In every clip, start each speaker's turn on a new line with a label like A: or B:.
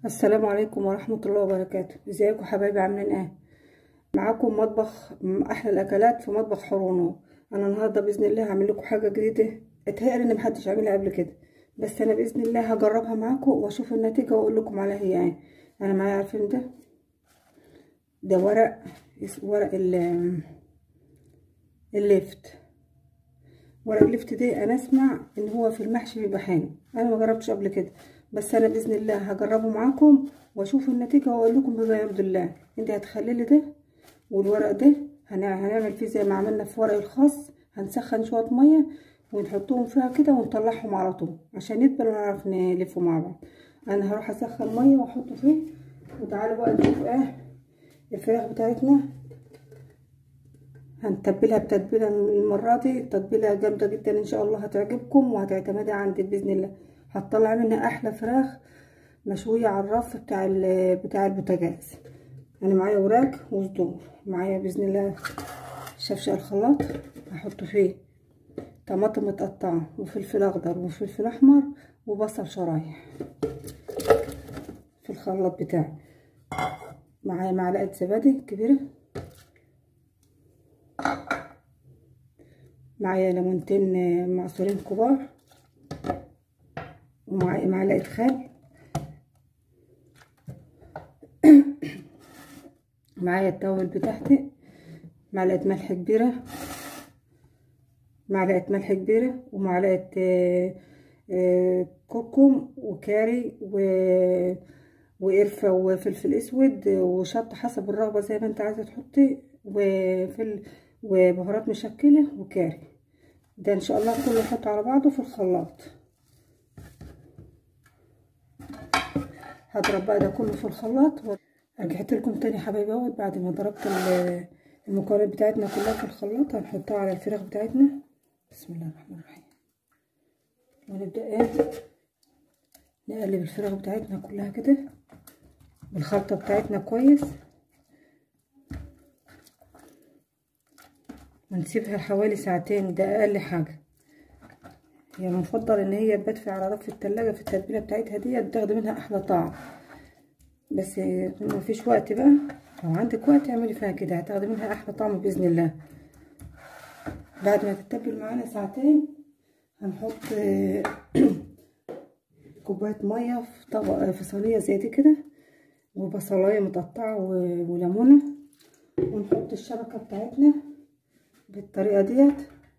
A: السلام عليكم ورحمة الله وبركاته ازيكم حبايبي عاملين ايه معاكم مطبخ احلى الاكلات في مطبخ حرونو انا النهارده باذن الله هعمل لكم حاجه جديده اتهيألي ان محدش عاملها قبل كده بس انا باذن الله هجربها معاكم واشوف النتيجه واقول لكم عليها هي ايه انا معايا عارفين ده ده ورق ورق الليفت ورق الليفت ده انا اسمع ان هو في المحشي بيبقى حلو انا ما جربتش قبل كده بس انا باذن الله هجربه معاكم واشوف النتيجه واقول لكم بما يرضي الله انت هتخللي ده والورق ده هنعمل فيه زي ما عملنا في ورق الخاص هنسخن شويه ميه ونحطهم فيها كده ونطلعهم على طول عشان يدبل ونعرف نلفه مع بعض انا هروح اسخن ميه واحطه فيه وتعالوا بقى نشوف ايه الفراخ بتاعتنا هنتبلها بتتبيله المره دي تتبيله جامده جدا ان شاء الله هتعجبكم وهتعتمدها عندي باذن الله هتطلع منها احلى فراخ مشويه على الرف بتاع بتاع البوتاجاز انا معايا وراك وصدور معايا باذن الله شفشق الخلاط هحط فيه طماطم متقطعه وفلفل اخضر وفلفل احمر وبصل شرايح في الخلاط بتاعي معايا معلقه زبادي كبيره معايا ليمونتين معصورين كبار ومعايا معلقه خل معايا التوابل بتاعتي معلقه ملح كبيره معلقه ملح كبيره ومعلقه كركم وكاري و وقرفه وفلفل اسود وشطه حسب الرغبه زي ما انت عايزه تحطي وفل وبهارات مشكله وكاري ده ان شاء الله كله احطه على بعضه في الخلاط هضرب بقى ده كله في الخلاط رجعت لكم تاني حبايبي اهوت بعد ما ضربت المكونات بتاعتنا كلها في الخلاط هنحطها على الفراخ بتاعتنا بسم الله الرحمن الرحيم ونبدا ايه نقلب الفراخ بتاعتنا كلها كده بالخلطه بتاعتنا كويس ونسيبها حوالي ساعتين ده اقل حاجه هي يعني مفضل ان هي تبات على رف التلاجة في التتبيله بتاعتها دي تاخدي منها احلى طعم بس ما فيش وقت بقى لو عندك وقت اعملي فيها كده هتاخدي منها احلى طعم باذن الله بعد ما تتبل معانا ساعتين هنحط كوبايه ميه في طبق في صينيه زي دي كده وبصلايه متقطعه وليمونه ونحط الشبكه بتاعتنا بالطريقه ديت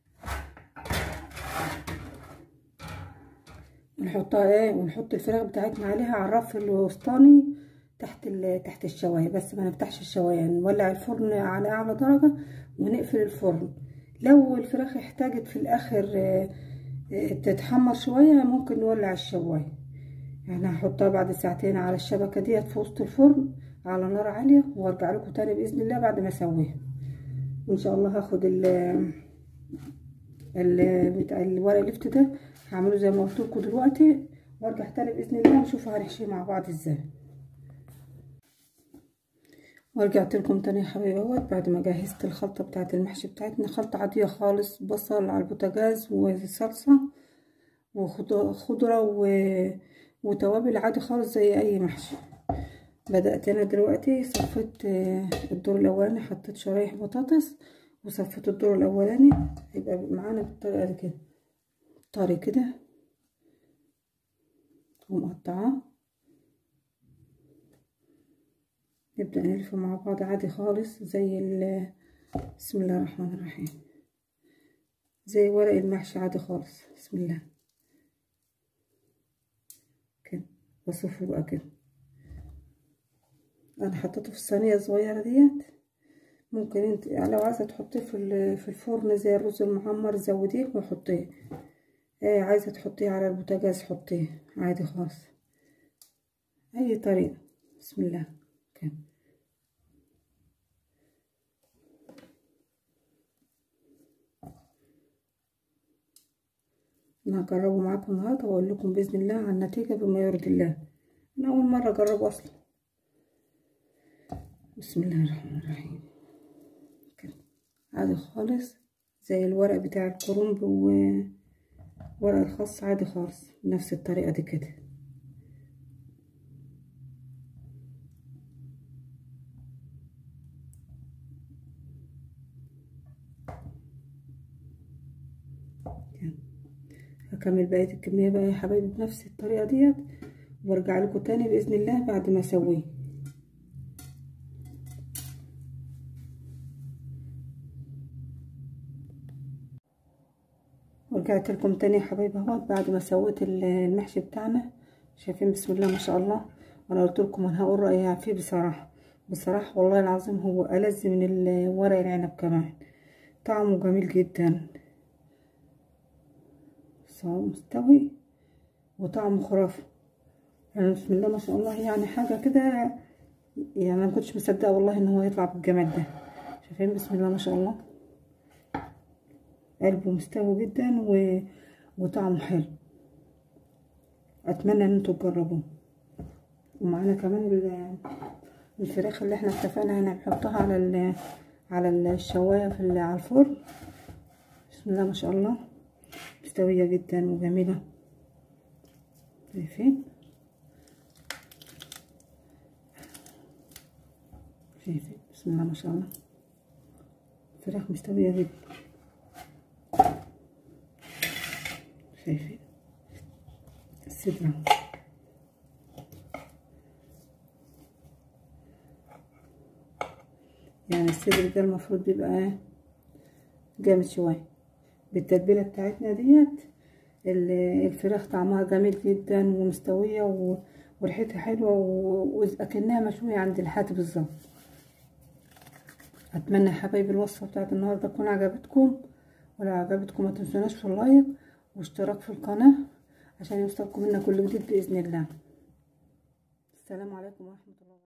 A: ونحطها ايه ونحط الفراخ بتاعتنا عليها على الرف الوسطاني تحت تحت الشوايه بس ما نفتحش الشوايه نولع الفرن على اعلى درجه ونقفل الفرن لو الفراخ احتاجت في الاخر تتحمر شويه ممكن نولع الشوايه يعني هحطها بعد ساعتين على الشبكه ديت في وسط الفرن على نار عاليه وارجع لكم تاني باذن الله بعد ما اسويها وان شاء الله هاخد ال ال بتاع الورق اللفت ده هعمله زي ما قلت لكم دلوقتي وارجع تاني باذن الله نشوف هنحشيه مع بعض ازاي ورجعت لكم تاني يا حبايبي اهوت بعد ما جهزت الخلطه بتاعه المحشي بتاعتنا خلطه عاديه خالص بصل على البوتاجاز وصلصه وخضره و... وتوابل عادي خالص زي اي محشي بدات انا دلوقتي صفيت الدور الاولاني حطيت شرايح بطاطس وصفيت الدور الاولاني يبقى معانا بالطريقه دي كده طري كده ومقطعاه نبدأ نلف مع بعض عادي خالص زي ال بسم الله الرحمن الرحيم زي ورق المحشي عادي خالص بسم الله كده بصفه بقى كده انا حطيته في الصينيه الصغيره ديت ممكن انت لو عايزه تحطيه في في الفرن زي الرز المحمر زوديه وحطيه ايه عايزه تحطيه على البوتاجاز حطيه عادي خالص اي طريقه بسم الله كده انا هجربه معاكم النهارده واقول لكم باذن الله عن النتيجه بما يرضي الله انا اول مره اجربه اصلا بسم الله الرحمن الرحيم كده عادي خالص زي الورق بتاع الكرنب وورق الخاص عادي خالص بنفس الطريقه دي كده هكمل بقيه الكميه بقى يا حبايبي بنفس الطريقه ديت وارجع لكم تاني باذن الله بعد ما اسويه ورجعت لكم تاني يا حبايبي اهوت بعد ما سويت المحشي بتاعنا شايفين بسم الله ما شاء الله وانا قلت لكم انا هقول رايي فيه بصراحه بصراحه والله العظيم هو ألذ من ورق العنب كمان طعمه جميل جدا مستوي وطعمه خرافي يعني بسم الله ما شاء الله يعني حاجه كده يعني انا ما كنتش مصدقه والله ان هو يطلع بالجمال ده شايفين بسم الله ما شاء الله قلبه مستوي جدا و... وطعمه حلو اتمنى ان انتوا تجربوه ومعانا كمان الفراخ اللي احنا اتفقنا هنحطها على ال... على الشوايه في على الفرن بسم الله ما شاء الله مستويه جدا وجميله شايفين شايفين بسم الله ما شاء الله الفراخ مستويه جدا شايفين الصدر يعني الصدر ده المفروض بيبقى جامد شويه بالتتبيله بتاعتنا ديت الفراخ طعمها جميل جدا ومستويه وريحتها حلوه واكنها مشويه عند الحات بالظبط اتمنى يا حبايبي الوصفه بتاعت النهارده تكون عجبتكم ولو عجبتكم ما تنسوناش في اللايك واشتراك في القناه عشان يوصلكم منا كل جديد باذن الله السلام عليكم ورحمه الله